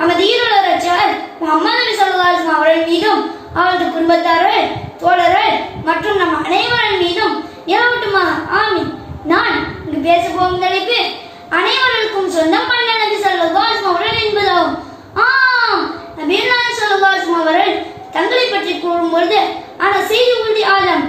நமது ஈரோடு ரச்சகர் முகமது நபி ஸல்லல்லாஹு அலைஹி வஸல்லம் அவர்கள் மீதும் அவரது குடும்பத்தார்கள் தோழர்கள் மற்றும் நம் அனைவரின் மீதும் நிலவட்டுமா ஆமீன் நான் இங்கு பேச போகும் தலைப்பு அனைவருக்கும் சொந்தம் பண்ண நபி ஸல்லல்லாஹு அலைஹி வஸல்லம் அவர்கள் என்பதாகும் ஆம் நபீர் நாயகம் ஸல்லல்லாஹு அலைஹி வஸல்லம் அவர்கள் தங்களை பற்றி கூறும்பொழுது ஆன செய்தி உறுதி ஆதம்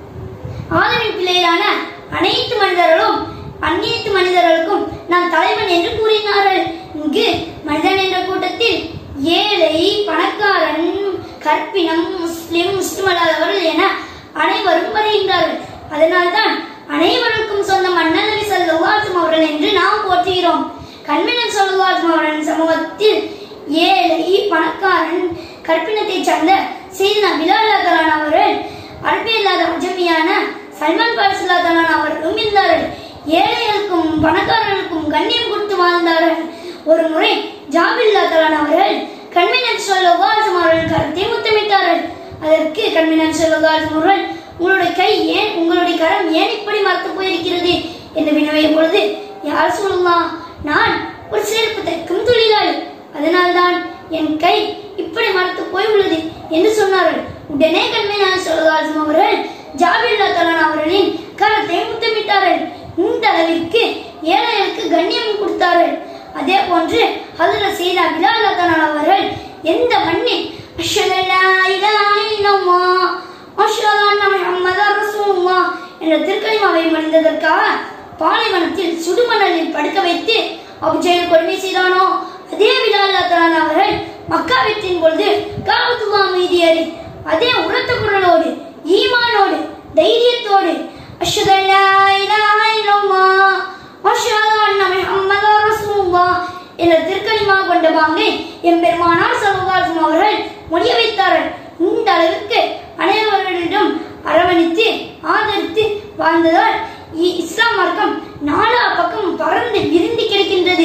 ஆதமின் பிள்ளைகளான அனைத்து மனிதர்களும் அனைத்து மனிதர்களுக்கும் நான் தலைவன் என்று கூறினார்கள் இங்கு மனிதன் என்ற கூட்டத்தில் ஏழை பணக்காரன் கற்பினம் முஸ்லிம் முஸ்லிம் அல்லாதவர்கள் என அனைவரும் வருகின்றார்கள் அதனால்தான் அனைவருக்கும் சொந்தம் அண்ணன் நபி ஸல்லல்லாஹு அவர்கள் என்று நாம் போற்றுகிறோம் கண்மினன் ஸல்லல்லாஹு அவர்களின் சமூகத்தில் ஏழை பணக்காரன் கற்பினத்தை சார்ந்த செய்தினா பிலால் அல்லாஹ் அவர்கள் அரபி இல்லாத அஜமியான சல்மான் பாரிசுல்லா தலான் அவர்களும் இருந்தார்கள் ஏழைகளுக்கும் பணக்காரர்களுக்கும் கண்ணியம் கொடுத்து வாழ்ந்தார்கள் ஒரு முறை ஜாபில்லா தலான் அவர்கள் கண்மினன் சொல்லுவாசம் அவர்கள் கருத்தை முத்தமிட்டார்கள் அதற்கு கண்மினன் சொல்லுவாசம் அவர்கள் உங்களுடைய கை ஏன் உங்களுடைய கரம் ஏன் இப்படி மறத்து போயிருக்கிறது என்று வினவிய பொழுது யார் சொல்லலாம் நான் ஒரு செருப்பு தைக்கும் தொழிலாளி அதனால்தான் என் கை இப்படி மறத்து போய் உள்ளது என்று சொன்னார்கள் உடனே கண்மையான சொல்லுவாசம் அவர்கள் ஜாபில்லா தலான் அவர்களின் கரத்தை முத்தமிட்டார்கள் இந்த அளவிற்கு ஏழைகளுக்கு கண்ணியம் கொடுத்தார்கள் அதே போன்று ஹதரத் சீதா பிலால் தலான் அவர்கள் எந்த மண்ணில் அஷ்ஹது அல்லா இலாஹ இல்லல்லாஹ் அஷ்ஹது அன்ன முஹம்மதர் ரசூலுல்லாஹ் என்ற திருக்கலிமாவை மணிந்ததற்காக பாலைவனத்தில் சுடுமணலில் படுக்க வைத்து அபுஜெயல் கொடுமை செய்தானோ அதே பிலால் தலான் அவர்கள் மக்கா வெற்றின் பொழுது காபத்துல்லா மீது ஏறி அதே உரத்த குரலோடு ஈமானோடு தைரியத்தோடு அஷ்ஹது அல்லா இலாஹ இல்லல்லாஹ் அஷ்ஹது அன்ன முஹம்மதர் ரசூலுல்லாஹ் என்ற திருக்கலிமா கொண்ட பாங்கை எம்பெருமானார் சமூகாசம் அவர்கள் முடிய வைத்தார்கள் இந்த அளவுக்கு அனைவர்களிடம் அரவணைத்து ஆதரித்து வாழ்ந்ததால் இ- இஸ்லாம் மார்க்கம் நாலா பக்கம் பறந்து விரிந்து கிடக்கின்றது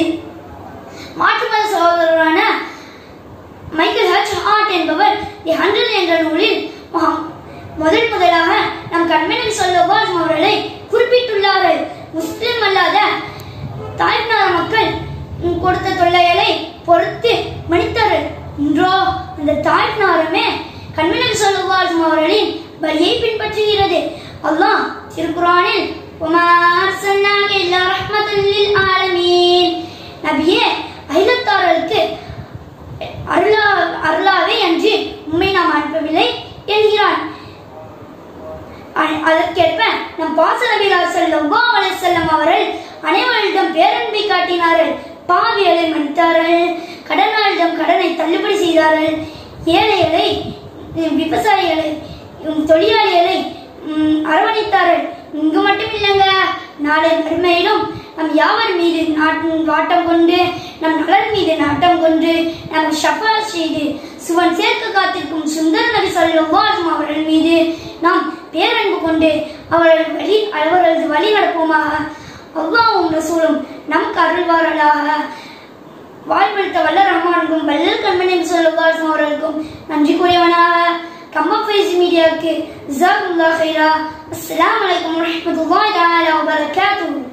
மாற்று மத சகோதரரான மைக்கேல் ஹச் ஹார்ட் என்பவர் தி ஹண்ட்ரட் என்ற நூலில் மகா- முதல் முதலாக நம் கண்மணி சொல்லவாஸ் அவர்களை குறிப்பிட்டுள்ளார்கள் முஸ்லிம் அல்லாத தாய்நாத மக்கள் ம், கொடுத்த தொல்லைகளை பொறுத்து மன்னித்தார்கள் இன்றோ அந்த தாய்நாரமே கண்மணி சொல்லவாஸ் அவர்களின் வழியை பின்பற்றுகிறது அல்லாஹ் திருக்குறானில் وما أرسلناك إلا رحمة للعالمين நபியே அகிலத்தார்களுக்கு அருளா அருளாவே அன்றி உண்மை நாம் அனுப்பவில்லை என்கிறான் அ- அதற்கேற்ப நம் பாசனவிலார் செல்லும் செல்லம் அவர்கள் அனைவரிடம் பேரன்பை காட்டினார்கள் பாவியலை மன்னித்தார்கள் கடனாளிடம் கடனை தள்ளுபடி செய்தார்கள் ஏழைகளை உம், விவசாயிகளை உம், தொழிலாளிகளை உம், அரவணைத்தார்கள் இங்கு மட்டும் இல்லைங்க நாளை மறுமையிலும் நம் யாவர் மீது நாட்டம் வாட்டம் கொண்டு நம் நலன் மீது நாட்டம் கொண்டு நம் ஷஃபா செய்து சுவன் சேர்க்க காத்திருக்கும் சுந்தர நபி சொல்லும் அவர்கள் மீது நாம் பேரன்பு கொண்டு அவர்கள் வழி அவர்களது வழி நடப்போமாக அல்லாவும் ரசூலும் நமக்கு அருள்வார்களாக வாழ்வெடுத்த வல்ல ரஹ்மானுக்கும் வல்லல் கண்மணி சொல்லுவாசம் அவர்களுக்கும் நன்றி கூறியவனாக கம்மா ஃபைஸ் மீடியாவுக்கு ஜாகுல்லா ஹைரா அஸ்ஸலாமு அலைக்கும் வரஹ்மத்துல்லாஹி தஆலா வபரகாத்துஹு